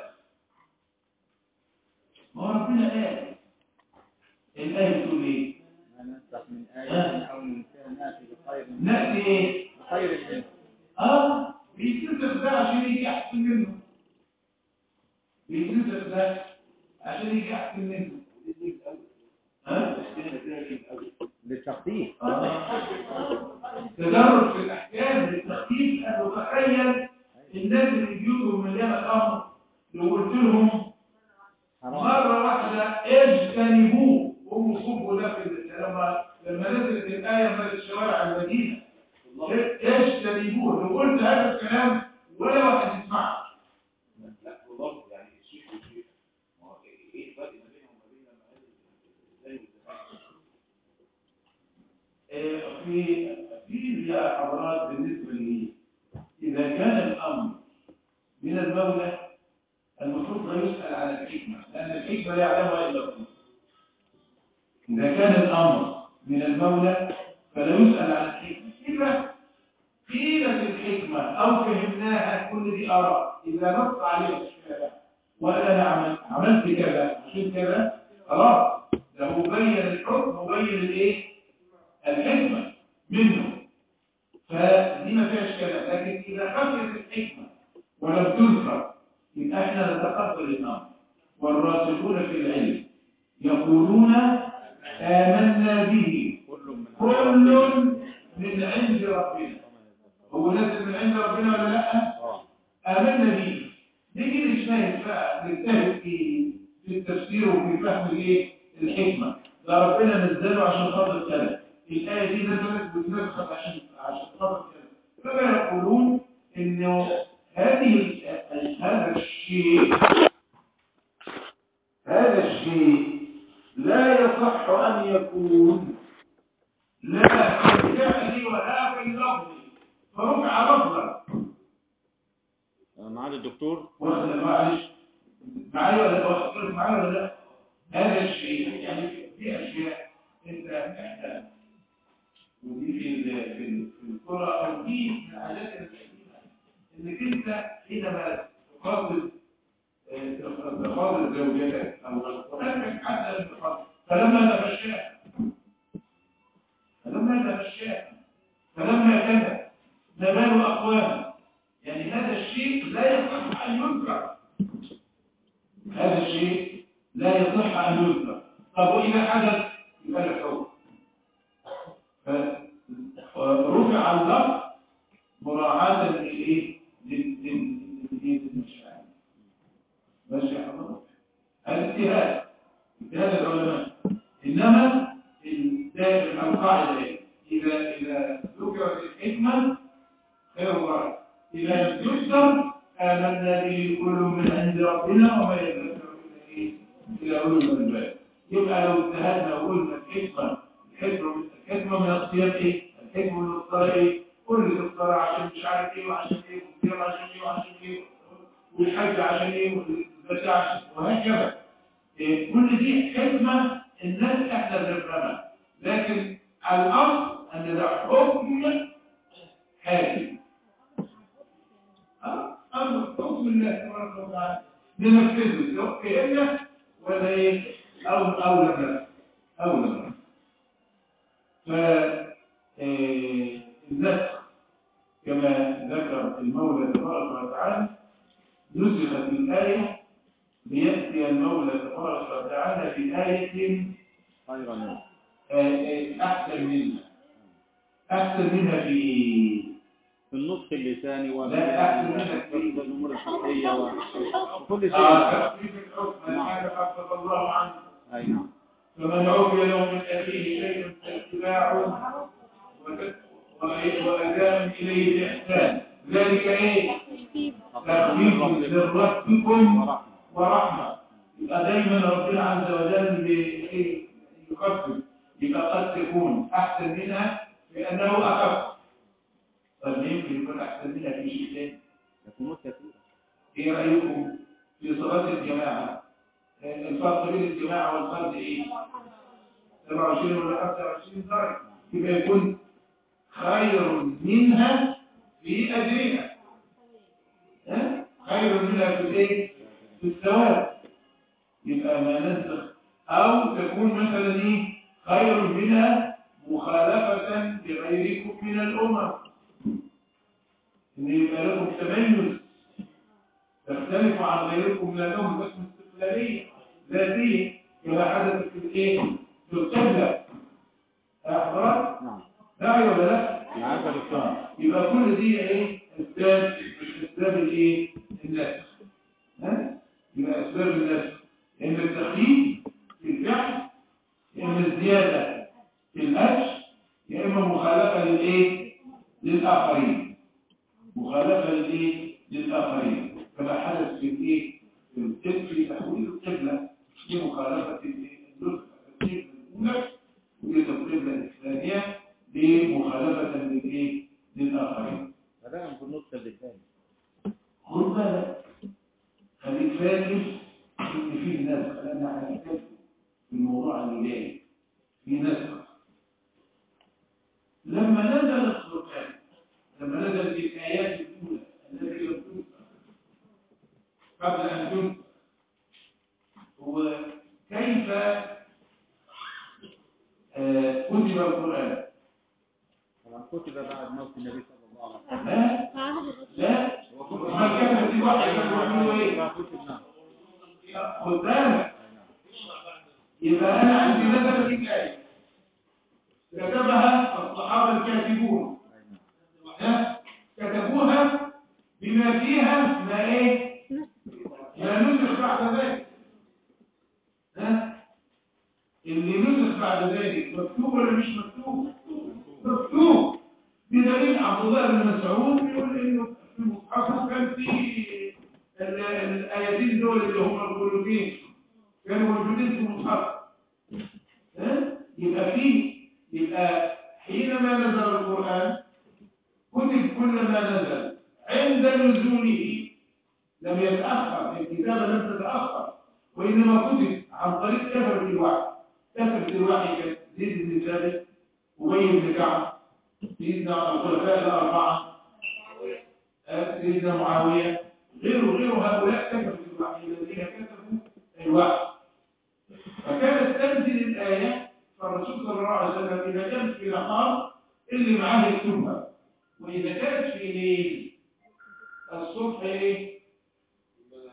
ما هو ربنا قال الآية بتقول إيه؟
ما ننسخ من آية أو من نأتي بخير
نأتي إيه؟
بخير منه
آه بيتنسخ ده عشان يجي أحسن منه بيتنسخ ده عشان يجي أحسن منه ها؟
للتخفيف
تدرج في الأحكام للتخفيف أن تتخيل الناس اللي بيوتهم مليانة أمر لو قلت لهم
حرام
مرة واحدة اجتنبوه هم صبوا ده في لما لما نزلت الآية من الشوارع المدينة اجتنبوه لو قلت هذا الكلام ولا واحد يسمعه
لا والله يعني الشيخ والشيخ ما هو ايه الفرق ما بينهم وما بين لما قال ازاي
آه، في في يا حضرات بالنسبة لي إذا كان الأمر من المولى المفروض لا يسأل عن الحكمة لأن الحكمة لا يعلمها إلا الله إذا كان الأمر من المولى فلا يسأل عن الحكمة إذا قيلت الحكمة أو فهمناها كل دي آراء إذا نص عليها الشارع وأنا عملت عملت كذا عشان كذا خلاص ده هو بين الحكم وبين الإيه؟ الحكمة منه فدي ما فيهاش كلام لكن إذا خفت الحكمة ولم تذكر يبقى احنا نتقبل الأمر والراسخون في العلم يقولون آمنا به
كل من
كل من عند ربنا هو نازل من عند ربنا ولا لا
آه.
آمنا به دي كده مش نايم بقى نجتهد في في التفسير وفي فهم الايه الحكمه ده ربنا نزله عشان خاطر كذا الايه دي نزلت بتنسخ عشان عشان خاطر كذا كما يقولون انه هذه ال- هذا الشيء هذا الشيء لا يصح ان يكون لا في الفعل ولا في اللفظ فرفع لفظا
معالي الدكتور
واخد معلش معايا ولا واخد معايا ولا لا هذا الشيء يعني في اشياء انت احنا ودي في ال- في ال- في الكره او دي من الحاجات القديمه انك انت حينما تقابل آه، تقابل زوجتك او تقابل حتى المقابل فلما تغشاها فلما تغشاها فلما كذا نبال اقواما يعني هذا الشيء لا يصح أن يذكر هذا الشيء لا يصح أن يذكر طب وإذا حدث يبقى له حكم فرفع اللفظ مراعاة للايه؟ لل- لل- لل- للمشاعر ماشي يا حضرتك هذا اجتهاد اجتهاد العلماء انما الدائم القاعده إيه؟ اذا اذا ذكرت الحكمه خير ورد اذا لم تذكر امنا به كل من عند ربنا وما يذكر الا ايه؟ الى اولو الالباب يبقى لو اجتهدنا وقلنا الحكمه الحكمه من الحكمه من الصيام ايه؟ الحكمه من الصلاه ايه؟ كل الصلاه عشان مش عارف ايه وعشان ايه والصيام عشان ايه وعشان ايه والحج عشان ايه والزكاه عشان وهكذا إيه، كل دي حكمة الناس احنا بنفهمها لكن الأصل أن ده حكم حاكم أه؟ أمر حكم الله تبارك وتعالى ننفذه سواء فهمنا ولا إيه أو أو لم نفهم أو لم نفهم ف إيه، النسخ كما ذكر المولى تبارك وتعالى نسخت الآية ليأتي المولى تبارك وتعالى بآية
خيرا منه
آه، آه، أحسن منها أحسن منها في
في النطق اللساني
لا أحسن منها في
والأمور الصحية وكل شيء
آه، تخفيف الحكم ما خفف الله عنه
أي نعم
فمن عفي له من أخيه شيء فاتباع وت- وأداء إليه الإحسان ذلك إيه؟ تخفيف من ربكم
ورحمة
ورحمة يبقى دايما ربنا عز وجل بي- إيه؟ يخفف يبقى قد تكون أحسن منها لأنه أخف طب يمكن يكون أحسن منها في شيء ثاني
يكونون كثيرة
إيه رأيكم في صلاة الجماعة آه، الفرق بين الجماعة والفرد إيه 27 ولا 25 درجة يبقى يكون خير منها في أجرها ها؟ خير منها في الإيه في الثواب يبقى ما ننسخ أو تكون مثلا إيه خير منها مخالفة لغيركم من الأمم إن يبقى لكم تميز تختلف عن غيركم من الأمم بس استقلالية ذاتية كما حدث في الإيه في القبلة يا حضرات
نعم
لا ولا لا
العادة بالسنة
يبقى كل دي ايه اسباب اسباب الايه النسخ ها يبقى اسباب النسخ اما التخفيف في الفعل يا اما الزياده في الاجر يا اما مخالفه للايه للاخرين مخالفه للايه للاخرين كما حدث في الايه في القبل في تحويل القبله في مخالفه الايه النسخ الترتيب الاولى وجهه القبله الاسلاميه بمخالفه للايه للاخرين
بدأنا في النطق اللساني
خد بالك خليك فاكر ان في نسخ لان احنا هنتكلم في الموضوع اللي جاي في نسخ لما نزل القران لما نزلت الايات الاولى التي لم تنسخ قبل ان تنسخ وكيف آه، كتب القران
طبعا كتب بعد موت النبي صلى الله عليه وسلم
لا لا ما كان في واحد يعملوا ايه
لا كتب نعم
خد بالك
أي نعم
يبقى أنا عندي نزلت الآية كتبها الصحابة الكاتبون
أي نعم
ها؟ كتبوها بما فيها ما إيه؟ ما نسخ بعد ذلك ها؟ اللي نسخ بعد ذلك مكتوب ولا مش مكتوب؟ مكتوب بدليل عبد الله بن مسعود يقول إنه في المصحف كان في ال- الآيتين دول اللي هم الخلودين كانوا موجودين في المصحف ها؟ يبقى فيه يبقى حينما نزل القرآن كتب كل ما نزل عند نزوله لم يتأخر الكتابة لم تتأخر وإنما كتب عن طريق كثرة الوحي كثرة الوحي كان زيد بن ثابت أبي بن كعب سيدنا الخلفاء الأربعة آه، سيدنا معاوية غيره غير هؤلاء كتبوا الوحي الذين كتبوا الوحي فكانت تنزل الآية فالرسول صلى الله عليه وسلم إذا كانت في نهار اللي معاه يكتبها وإذا كانت في ليل الصبح إيه؟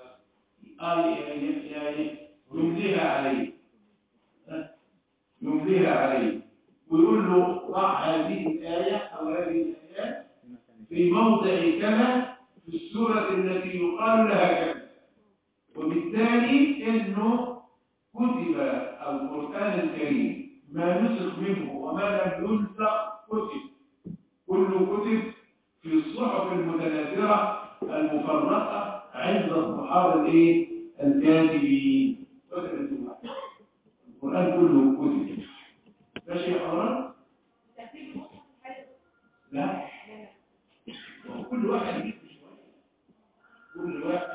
آه، ي- ي- ي- يمليها عليه ها؟ يمليها بها عليه ويقول له ضع هذه الآية أو هذه الآيات في موضع كذا في السورة التي يقال لها كذا وبالتالي انه كتب القرآن الكريم ما نسخ منه وما لم ينسخ كتب كله كتب في الصحف المتناثرة المفرقة عند الصحابة الايه الكاتبين كتب القرآن كله كتب ماشي يا حضرات؟
ترتيب المصحف الحالي
لا كل واحد يجيب شوية كل واحد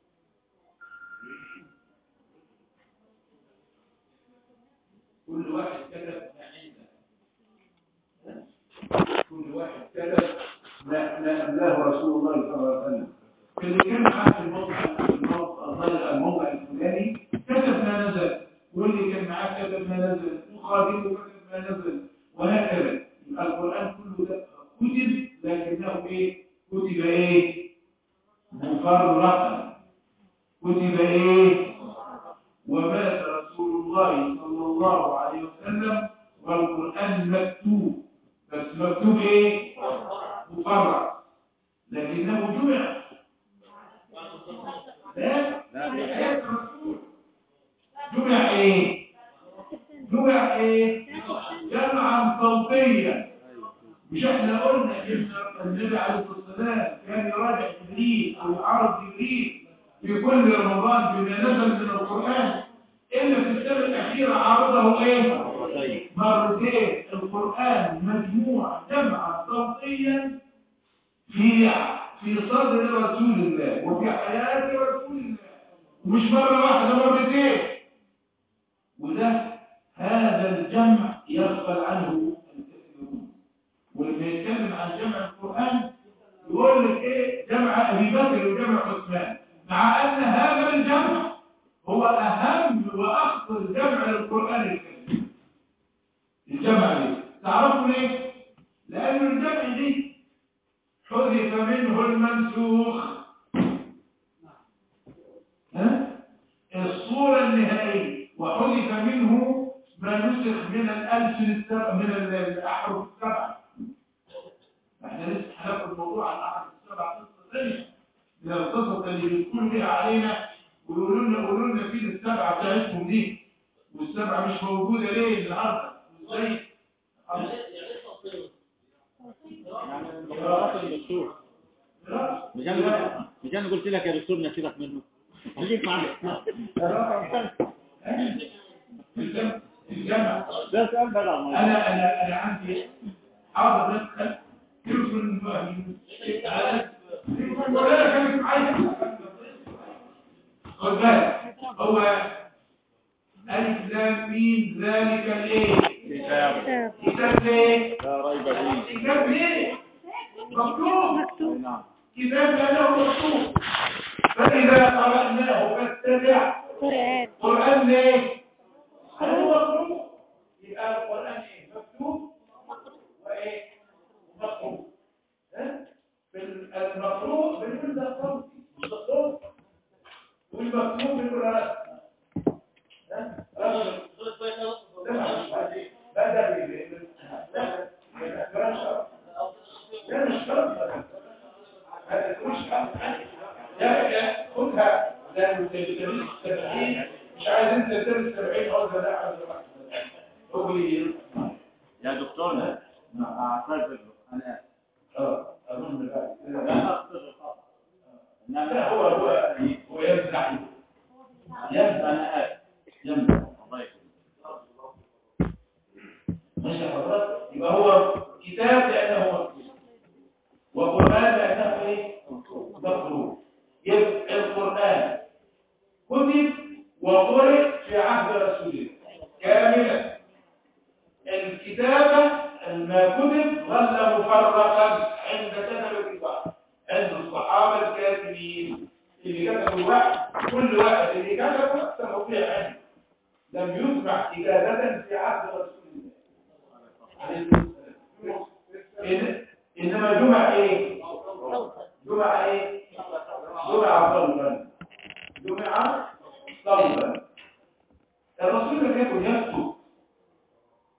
كل واحد كتب ما عنده كل واحد كتب ما ما أملاه رسول الله صلى الله عليه وسلم اللي كان معاه في الموضع الموضع الموضع الفلاني كتب ما نزل واللي كان معاه كتب ما نزل وخادمه كتب ما نزل وهكذا يبقى القرآن كله ده كتب لكنه ايه كتب ايه مفرقا كتب ايه ومات رسول الله صلى الله عليه وسلم والقرآن مكتوب بس مكتوب ايه مفرق لكنه جمع لا لا في حياة الرسول جمع ايه جمع ايه جمعا صوتيا مش احنا قلنا ان النبي عليه الصلاه والسلام كان يراجع جبريل او يعرض جبريل في كل رمضان بما نزل من القران الا في السنه الاخيره عرضه ايه مرتين القران مجموع جمعا صوتيا في في صدر رسول الله وفي حياه رسول الله ومش مره واحده مرتين وده هذا الجمع يغفل عنه الكثيرون ولما يتكلم عن جمع القرآن يقول لك ايه جمع ابي بكر وجمع عثمان مع ان هذا الجمع هو اهم واخطر جمع للقرآن الكريم الجمع دي تعرفوا ليه؟ لأن الجمع دي حذف منه المنسوخ ها؟ الصورة النهائية وحذف منه ما نسخ من الألسن السبع من الأحرف السبع احنا لسه هناخد الموضوع عن الأحرف السبع قصة ثانية من القصص اللي بتكون بها علينا ويقولوا لنا قولوا لنا فين السبعة بتاعتكم دي والسبعة مش موجودة ليه النهارده ازاي؟
يعني مقررات الدكتور
لا
مش انا مش انا قلت لك يا دكتور نسيبك منه خليك معاك
الجمع الجمع
ده سؤال بدل ما
انا انا انا عندي حاضر ندخل تلفون فاهم ولا كانت معايا خد بالك هو الف لام ميم ذلك الايه
كتاب
كتاب ايه
لا ريب فيه
كتاب ليه مكتوب
أي نعم
كتاب له مكتوب فاذا قراناه فاتبع
قرآن
قران ليه هو مكتوب يبقى القران ايه مكتوب وايه مقروء ها المقروء بنقول ده صوتي مش ده صوت والمكتوب بنقول رسم ها رسم ده مش بعدين لا ده بي- بي- لا ده ده مش شرط. ده مش شرط هذا مش شرط يا يا خدها ده تدريس السبعين مش عايز انت تدرس السبعين او ده لا عايز واحد هو لي
يا دكتورنا اعتذر انا
اه اظن بقى
لا اقصد الخطا
لا
انما
هو هو هو يمزح يمزح
انا اسف
يمزح
الله يكرمك
ماشي يا حضرتك يبقى هو كتاب لانه مكتوب وقران لانه ايه مقروء يبقى القران كتب وقرئ في عهد رسول الله كاملا الكتابه ما كتب ظل مفرقا عند كتبه البعض عند الصحابه الكاتبين اللي كتبوا الوحي كل واحد اللي كتبه توقيع عنه لم يسمع كتابه في عهد رسول الله عليه الصلاة والسلام. إن- إنما جمع إيه؟ جمع إيه؟ جمع صوبا جمع صوبا الرسول لم يكن يكتب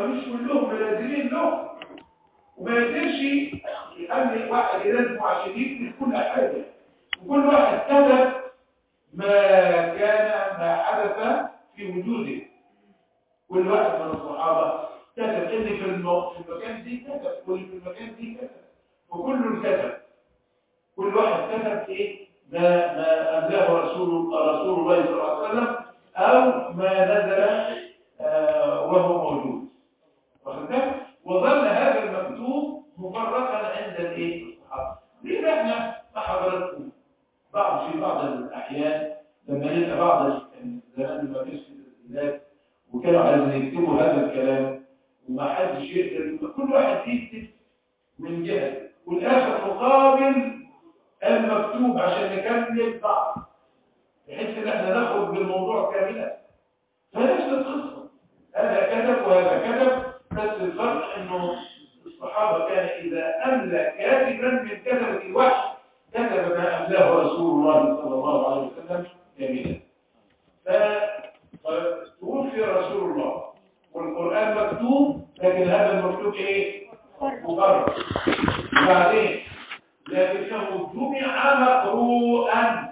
مش كلهم ملازمين له وما يقدرش يخلي واحد يلازمه عشان يكتب كل حاجة وكل واحد كتب ما كان ما حدث في وجوده كل واحد من الصحابة كتب اللي في الم- في المكان دي كتب واللي في المكان دي كتب وكل كتب كل واحد كتب ايه ما ما املاه رسول رسول الله صلى الله عليه وسلم او ما نزل آه، وهو موجود واخد بالك؟ وظل هذا المكتوب مفرقا عند الايه الصحابه ليه احنا مع حضراتكم بعض في بعض الاحيان لما نلقى بعض ال- زمان ما فيش تسجيلات وكانوا عايزين يكتبوا هذا الكلام وما حدش يقدر يبقى كل واحد يكتب من جهه والاخر مقابل المكتوب عشان نكمل بعض بحيث ان احنا نخرج بالموضوع كاملا فنفس القصه هذا كتب وهذا كتب بس الفرق انه الصحابه كان اذا املى كاتبا من كتبه الوحي كتب ما املاه رسول الله صلى الله عليه وسلم كاملا ف- فتوفي رسول الله والقران مكتوب لكن هذا المكتوب ايه مفرد وبعدين لكنه جمع مقروءا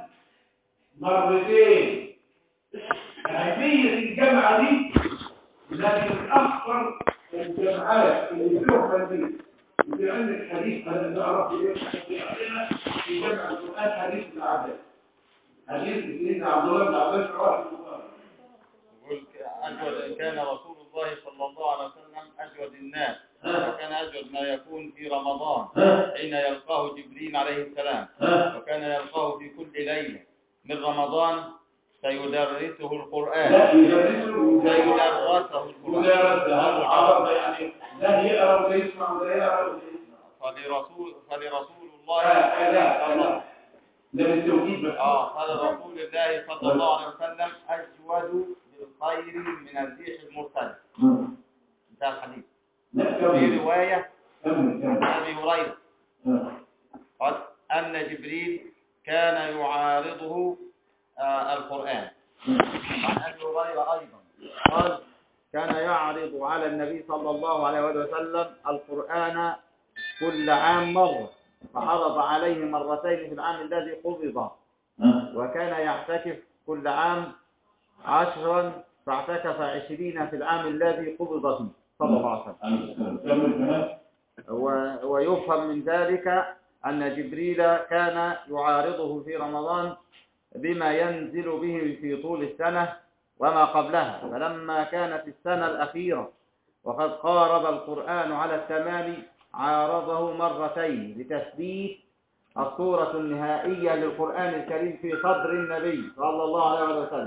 مرتين أهمية الجمعة دي لكن أكثر الجمعات اللي بتروح دي في علم الحديث هذا نعرف ايه في عندنا في جمع القرآن حديث الأعداد حديث سيدنا عبد الله بن عباس رواه البخاري
يقول أجود كان رسول الله صلى الله عليه وسلم أجود الناس
ها
وكان أجود ما يكون في رمضان
ها
حين يلقاه جبريل عليه السلام
ها
وكان يلقاه في كل ليلة من رمضان فيدرسه القرآن
لا يدرسه
فيدرسه القرآن
مدارسة هذا عرض يعني لا يقرأ ولا يسمع ولا يقرأ ولا يسمع
فلرسول فلرسول الله
لا لا لا ده بالتوكيد بس
اه فلرسول الله صلى الله عليه وسلم أجود بالخير من الريح المرسلة انتهى الحديث
لا
في
كمل
رواية
كمل
عن
كمل
أبي هريرة
ها.
قال أن جبريل كان يعارضه آه، القرآن عن أبي هريرة أيضا قال كان يعرض على النبي صلى الله عليه وسلم القرآن كل عام مرة فعرض عليه مرتين في العام الذي قبض
ها.
وكان يعتكف كل عام عشرا فاعتكف عشرين في العام الذي قبض فيه صلى الله عليه وسلم
كمل كمان
و- ويفهم من ذلك أن جبريل كان يعارضه في رمضان بما ينزل به في طول السنة وما قبلها فلما كانت السنة الأخيرة وقد قارب القرآن على التمام عارضه مرتين لتثبيت الصورة النهائية للقرآن الكريم في صدر النبي صلى الله عليه وسلم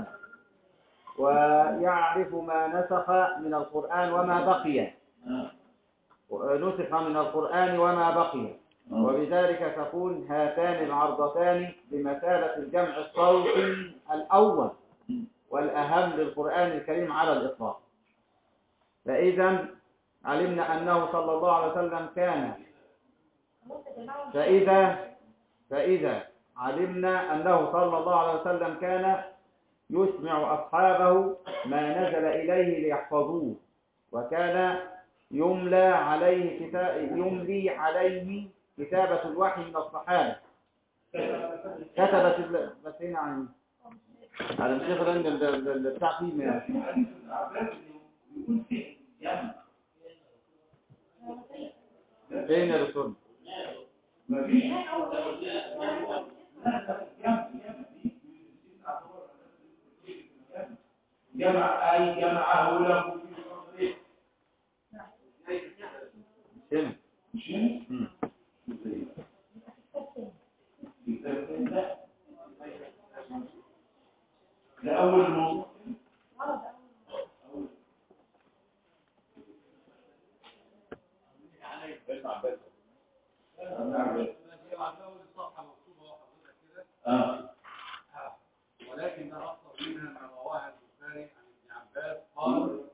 ويعرف ما نسخ من القرآن وما بقي
ها.
نسخ من القرآن وما بقي وبذلك تكون هاتان العرضتان بمثابة الجمع الصوتي الأول والأهم للقرآن الكريم على الإطلاق فإذا علمنا أنه صلى الله عليه وسلم كان فإذا فإذا علمنا أنه صلى الله عليه وسلم كان يسمع أصحابه ما نزل إليه ليحفظوه وكان يملى عليه كتاب يملي عليه كتابة الوحي من الصحابة كتبت ال- بس هنا عن على الشيخ لأن ال- ال- ال- بتاع فيه من-
حديث الأعداد يقول فيه يعني
فين يا دكتور؟
ما فيش جمع أي جمعه له في صدره
هنا
مش هنا؟
مم.
لا ده أول موضوع
اسمع بس
آه.
ولكن ده أفضل منها ما رواه البخاري عن ابن عباس قال